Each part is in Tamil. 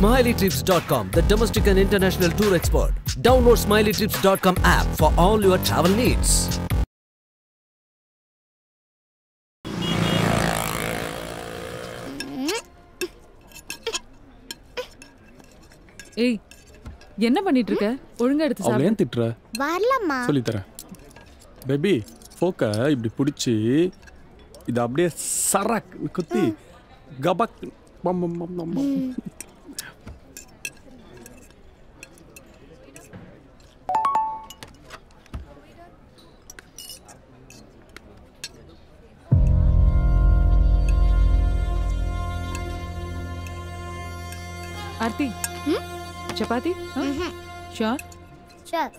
SmileyTrips.com, the domestic and international tour expert. Download SmileyTrips.com app for all your travel needs. ஏய் என்ன பண்ணிட்டு இருக்க ஒழுங்கா எடுத்து அவளை சாப்பிடு ஏன் திட்டுற வரலம்மா சொல்லித்தரேன் பேபி ஃபோக்கை இப்படி பிடிச்சி இது அப்படியே சரக் குத்தி கபக் பம் பம் பம் பம் பம். ஆர்த்தி சப்பாத்தி ஷோர் சார்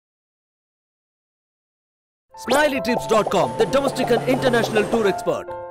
SmileyTrips.com, the domestic and international tour expert.